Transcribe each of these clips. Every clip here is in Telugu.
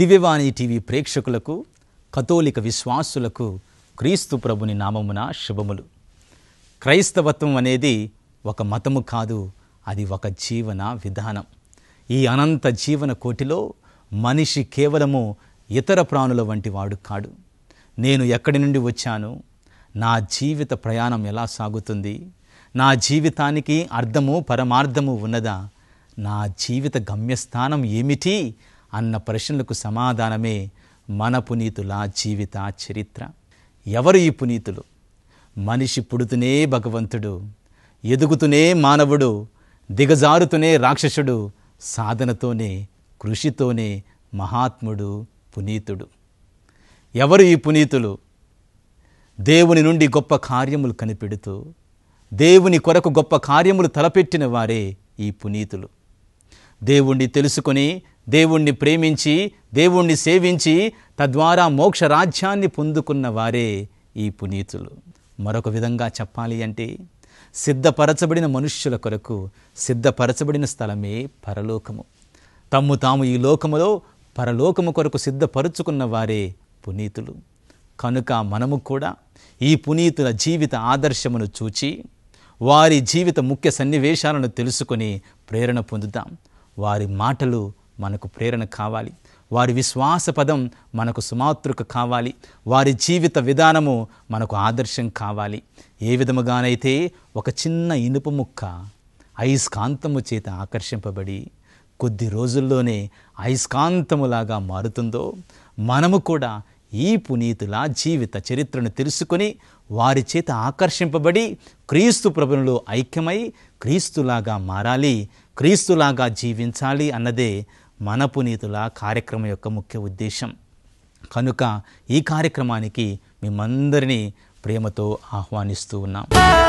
దివ్యవాణి టీవీ ప్రేక్షకులకు కథోలిక విశ్వాసులకు క్రీస్తు ప్రభుని నామమున శుభములు క్రైస్తవత్వం అనేది ఒక మతము కాదు అది ఒక జీవన విధానం ఈ అనంత జీవన కోటిలో మనిషి కేవలము ఇతర ప్రాణుల వంటి వాడు కాడు నేను ఎక్కడి నుండి వచ్చాను నా జీవిత ప్రయాణం ఎలా సాగుతుంది నా జీవితానికి అర్థము పరమార్థము ఉన్నదా నా జీవిత గమ్యస్థానం ఏమిటి అన్న ప్రశ్నలకు సమాధానమే మన పునీతుల జీవిత చరిత్ర ఎవరు ఈ పునీతులు మనిషి పుడుతూనే భగవంతుడు ఎదుగుతూనే మానవుడు దిగజారుతూనే రాక్షసుడు సాధనతోనే కృషితోనే మహాత్ముడు పునీతుడు ఎవరు ఈ పునీతులు దేవుని నుండి గొప్ప కార్యములు కనిపెడుతూ దేవుని కొరకు గొప్ప కార్యములు తలపెట్టిన వారే ఈ పునీతులు దేవుణ్ణి తెలుసుకొని దేవుణ్ణి ప్రేమించి దేవుణ్ణి సేవించి తద్వారా మోక్ష రాజ్యాన్ని పొందుకున్న వారే ఈ పునీతులు మరొక విధంగా చెప్పాలి అంటే సిద్ధపరచబడిన మనుష్యుల కొరకు సిద్ధపరచబడిన స్థలమే పరలోకము తమ్ము తాము ఈ లోకములో పరలోకము కొరకు సిద్ధపరుచుకున్న వారే పునీతులు కనుక మనము కూడా ఈ పునీతుల జీవిత ఆదర్శమును చూచి వారి జీవిత ముఖ్య సన్నివేశాలను తెలుసుకొని ప్రేరణ పొందుతాం వారి మాటలు మనకు ప్రేరణ కావాలి వారి విశ్వాస పదం మనకు సుమాతృక కావాలి వారి జీవిత విధానము మనకు ఆదర్శం కావాలి ఏ విధముగానైతే ఒక చిన్న ఇనుప ముక్క అయస్కాంతము చేత ఆకర్షింపబడి కొద్ది రోజుల్లోనే అయస్కాంతములాగా మారుతుందో మనము కూడా ఈ పునీతుల జీవిత చరిత్రను తెలుసుకొని వారి చేత ఆకర్షింపబడి క్రీస్తు ప్రభునులో ఐక్యమై క్రీస్తులాగా మారాలి క్రీస్తులాగా జీవించాలి అన్నదే మన పునీతుల కార్యక్రమం యొక్క ముఖ్య ఉద్దేశం కనుక ఈ కార్యక్రమానికి మేమందరినీ ప్రేమతో ఆహ్వానిస్తూ ఉన్నాం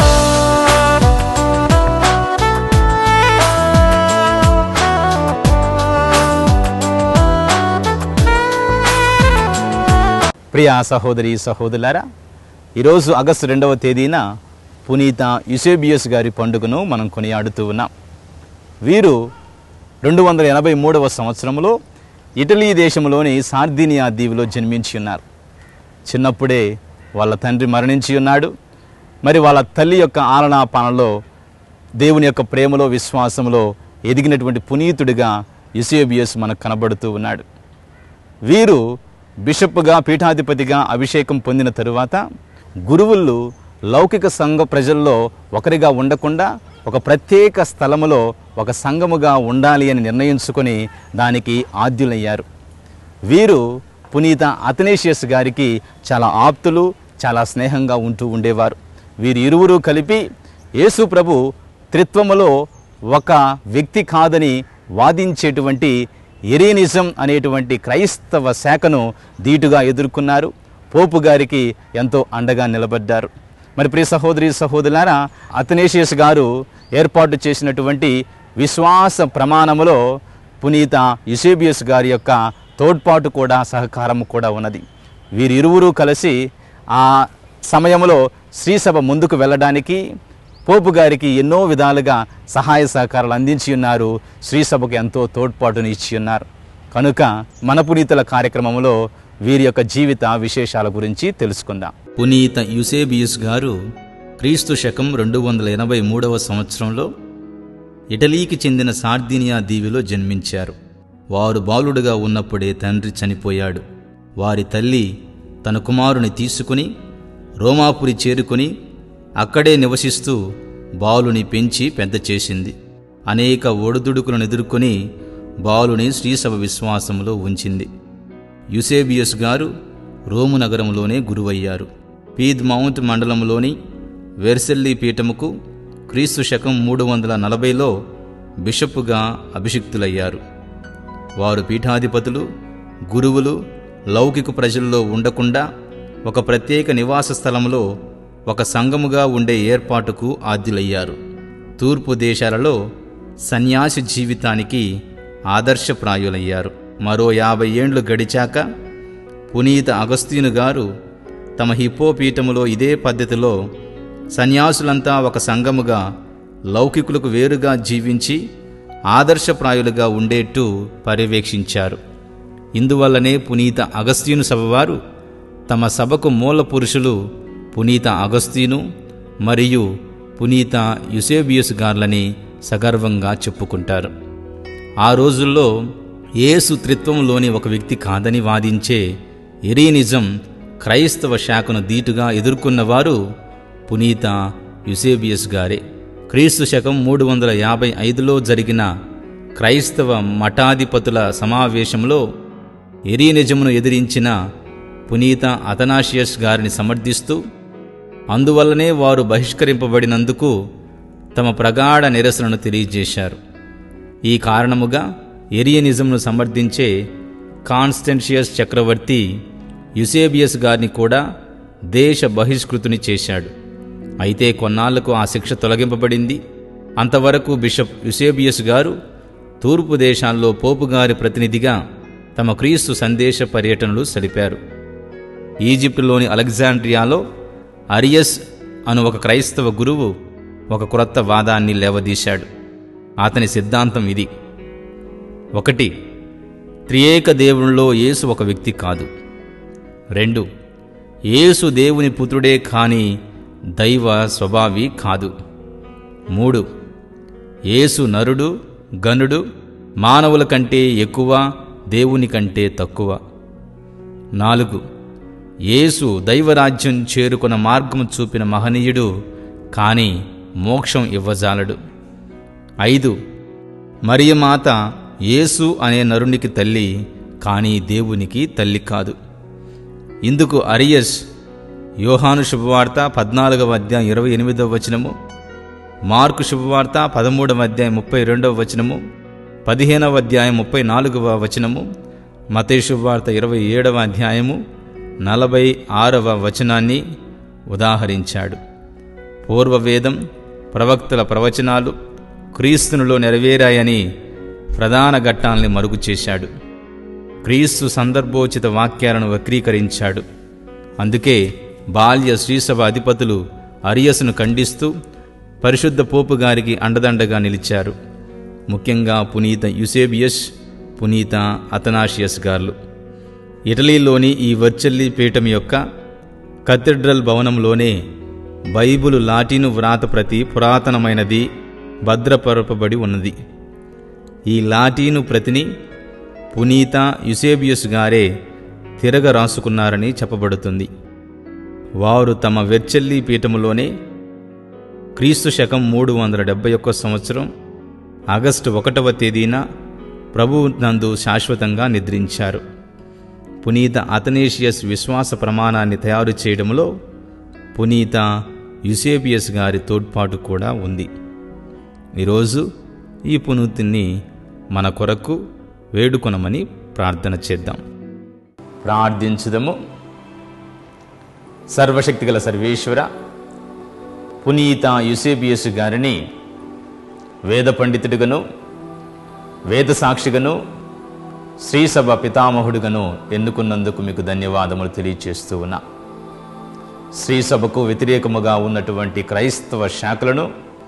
ప్రియ సహోదరి సహోదరులారా ఈరోజు ఆగస్టు రెండవ తేదీన పునీత యుసేబియస్ గారి పండుగను మనం కొనియాడుతూ ఉన్నాం వీరు రెండు వందల ఎనభై మూడవ సంవత్సరంలో ఇటలీ దేశంలోని సార్దినియా దీవిలో జన్మించి ఉన్నారు చిన్నప్పుడే వాళ్ళ తండ్రి మరణించి ఉన్నాడు మరి వాళ్ళ తల్లి యొక్క ఆలనా పాలనలో దేవుని యొక్క ప్రేమలో విశ్వాసంలో ఎదిగినటువంటి పునీతుడిగా యుసేబియస్ మనకు కనబడుతూ ఉన్నాడు వీరు బిషప్గా పీఠాధిపతిగా అభిషేకం పొందిన తరువాత గురువులు లౌకిక సంఘ ప్రజల్లో ఒకరిగా ఉండకుండా ఒక ప్రత్యేక స్థలములో ఒక సంఘముగా ఉండాలి అని నిర్ణయించుకొని దానికి ఆద్యులయ్యారు వీరు పునీత అతనేషియస్ గారికి చాలా ఆప్తులు చాలా స్నేహంగా ఉంటూ ఉండేవారు వీరు ఇరువురు కలిపి యేసు ప్రభు త్రిత్వములో ఒక వ్యక్తి కాదని వాదించేటువంటి ఎరీనిజం అనేటువంటి క్రైస్తవ శాఖను ధీటుగా ఎదుర్కొన్నారు పోపు గారికి ఎంతో అండగా నిలబడ్డారు మరి ప్రియ సహోదరి సహోదరులారా అతనేషియస్ గారు ఏర్పాటు చేసినటువంటి విశ్వాస ప్రమాణములో పునీత యుసేబియస్ గారి యొక్క తోడ్పాటు కూడా సహకారం కూడా ఉన్నది వీరిరువురు కలిసి ఆ సమయంలో శ్రీసభ ముందుకు వెళ్ళడానికి పోపు గారికి ఎన్నో విధాలుగా సహాయ సహకారాలు అందించి ఉన్నారు శ్రీసభకు ఎంతో తోడ్పాటుని ఇచ్చి ఉన్నారు కనుక మన పునీతుల కార్యక్రమంలో వీరి యొక్క జీవిత విశేషాల గురించి తెలుసుకుందాం పునీత యుసేబియస్ గారు క్రీస్తు శకం రెండు వందల ఎనభై మూడవ సంవత్సరంలో ఇటలీకి చెందిన సార్దినియా దీవిలో జన్మించారు వారు బాలుడుగా ఉన్నప్పుడే తండ్రి చనిపోయాడు వారి తల్లి తన కుమారుని తీసుకుని రోమాపురి చేరుకుని అక్కడే నివసిస్తూ బాలుని పెంచి పెద్ద చేసింది అనేక ఒడిదుడుకులను ఎదుర్కొని బాలుని శ్రీసభ విశ్వాసంలో ఉంచింది యుసేబియస్ గారు రోము నగరంలోనే గురువయ్యారు పీద్ మౌంట్ మండలంలోని వెర్సెల్లి పీఠముకు క్రీస్తు శకం మూడు వందల నలభైలో బిషప్పుగా అభిషిక్తులయ్యారు వారు పీఠాధిపతులు గురువులు లౌకిక ప్రజల్లో ఉండకుండా ఒక ప్రత్యేక నివాస స్థలంలో ఒక సంఘముగా ఉండే ఏర్పాటుకు ఆద్యులయ్యారు తూర్పు దేశాలలో సన్యాసి జీవితానికి ఆదర్శప్రాయులయ్యారు మరో యాభై ఏండ్లు గడిచాక పునీత అగస్తీను గారు తమ హిపోపీఠములో ఇదే పద్ధతిలో సన్యాసులంతా ఒక సంఘముగా లౌకికులకు వేరుగా జీవించి ఆదర్శప్రాయులుగా ఉండేట్టు పర్యవేక్షించారు ఇందువల్లనే పునీత అగస్త్యును సభవారు తమ సభకు మూల పురుషులు పునీత అగస్త్యును మరియు పునీత యుసేబియస్ గార్లని సగర్వంగా చెప్పుకుంటారు ఆ రోజుల్లో యేసు త్రిత్వంలోని ఒక వ్యక్తి కాదని వాదించే ఎరీనిజం క్రైస్తవ శాఖను ధీటుగా ఎదుర్కొన్నవారు పునీత యుసేబియస్ గారే క్రీస్తు శకం మూడు వందల యాభై ఐదులో జరిగిన క్రైస్తవ మఠాధిపతుల సమావేశంలో ఎరీనిజమును ఎదిరించిన పునీత అతనాషియస్ గారిని సమర్థిస్తూ అందువల్లనే వారు బహిష్కరింపబడినందుకు తమ ప్రగాఢ నిరసనను తెలియజేశారు ఈ కారణముగా ఎరియనిజంను సమర్థించే కాన్స్టెన్షియస్ చక్రవర్తి యుసేబియస్ గారిని కూడా దేశ బహిష్కృతుని చేశాడు అయితే కొన్నాళ్లకు ఆ శిక్ష తొలగింపబడింది అంతవరకు బిషప్ యుసేబియస్ గారు తూర్పు దేశాల్లో పోపు గారి ప్రతినిధిగా తమ క్రీస్తు సందేశ పర్యటనలు సలిపారు ఈజిప్టులోని అలెగ్జాండ్రియాలో అరియస్ అను ఒక క్రైస్తవ గురువు ఒక క్రొత్త వాదాన్ని లేవదీశాడు అతని సిద్ధాంతం ఇది ఒకటి త్రియేక దేవునిలో యేసు ఒక వ్యక్తి కాదు రెండు యేసు దేవుని పుత్రుడే కాని దైవ స్వభావి కాదు మూడు యేసు నరుడు గనుడు మానవుల కంటే ఎక్కువ దేవుని కంటే తక్కువ నాలుగు యేసు దైవరాజ్యం చేరుకున్న మార్గం చూపిన మహనీయుడు కానీ మోక్షం ఇవ్వజాలడు ఐదు మరియమాత యేసు అనే నరునికి తల్లి కానీ దేవునికి తల్లి కాదు ఇందుకు అరియస్ యోహాను శుభవార్త పద్నాలుగవ అధ్యాయం ఇరవై ఎనిమిదవ వచనము మార్కు శుభవార్త పదమూడవ అధ్యాయం ముప్పై రెండవ వచనము పదిహేనవ అధ్యాయం ముప్పై నాలుగవ వచనము మతే శుభవార్త ఇరవై ఏడవ అధ్యాయము నలభై ఆరవ వచనాన్ని ఉదాహరించాడు పూర్వవేదం ప్రవక్తల ప్రవచనాలు క్రీస్తునిలో నెరవేరాయని ప్రధాన ఘట్టాల్ని మరుగు చేశాడు క్రీస్తు సందర్భోచిత వాక్యాలను వక్రీకరించాడు అందుకే బాల్య శ్రీసభ అధిపతులు అరియస్ను ఖండిస్తూ పరిశుద్ధ పోపు గారికి అండదండగా నిలిచారు ముఖ్యంగా పునీత యుసేబియస్ పునీత అతనాషియస్ గార్లు ఇటలీలోని ఈ వర్చల్లి పీఠం యొక్క కథీడ్రల్ భవనంలోనే బైబిలు లాటిను వ్రాత ప్రతి పురాతనమైనది భద్రపరపబడి ఉన్నది ఈ లాటిను ప్రతిని పునీత యుసేబియస్ గారే తిరగ రాసుకున్నారని చెప్పబడుతుంది వారు తమ వెర్చెల్లి పీఠములోనే క్రీస్తు శకం మూడు వందల డెబ్బై ఒక్క సంవత్సరం ఆగస్టు ఒకటవ తేదీన ప్రభువు నందు శాశ్వతంగా నిద్రించారు పునీత అతనేషియస్ విశ్వాస ప్రమాణాన్ని తయారు చేయడంలో పునీత యుసేబియస్ గారి తోడ్పాటు కూడా ఉంది ఈరోజు ఈ పునీతిని మన కొరకు వేడుకొనమని ప్రార్థన చేద్దాం ప్రార్థించుదము సర్వశక్తిగల సర్వేశ్వర పునీత యుసేబియస్ గారిని వేద పండితుడిగను వేద సాక్షిగను శ్రీసభ పితామహుడిగను ఎన్నుకున్నందుకు మీకు ధన్యవాదములు తెలియచేస్తూ ఉన్నా శ్రీసభకు వ్యతిరేకముగా ఉన్నటువంటి క్రైస్తవ శాఖలను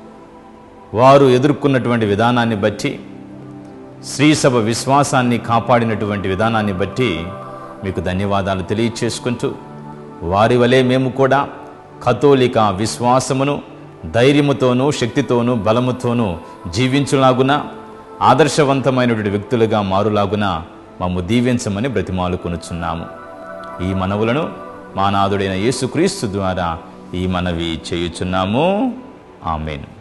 వారు ఎదుర్కొన్నటువంటి విధానాన్ని బట్టి శ్రీసభ విశ్వాసాన్ని కాపాడినటువంటి విధానాన్ని బట్టి మీకు ధన్యవాదాలు తెలియచేసుకుంటూ వారి వలె మేము కూడా కథోలిక విశ్వాసమును ధైర్యముతోనూ శక్తితోనూ బలముతోనూ జీవించులాగున ఆదర్శవంతమైనటువంటి వ్యక్తులుగా మారులాగున మమ్ము దీవించమని బ్రతిమాలుకొనుచున్నాము ఈ మనవులను మా నాథుడైన యేసుక్రీస్తు ద్వారా ఈ మనవి చేయుచున్నాము ఆమెను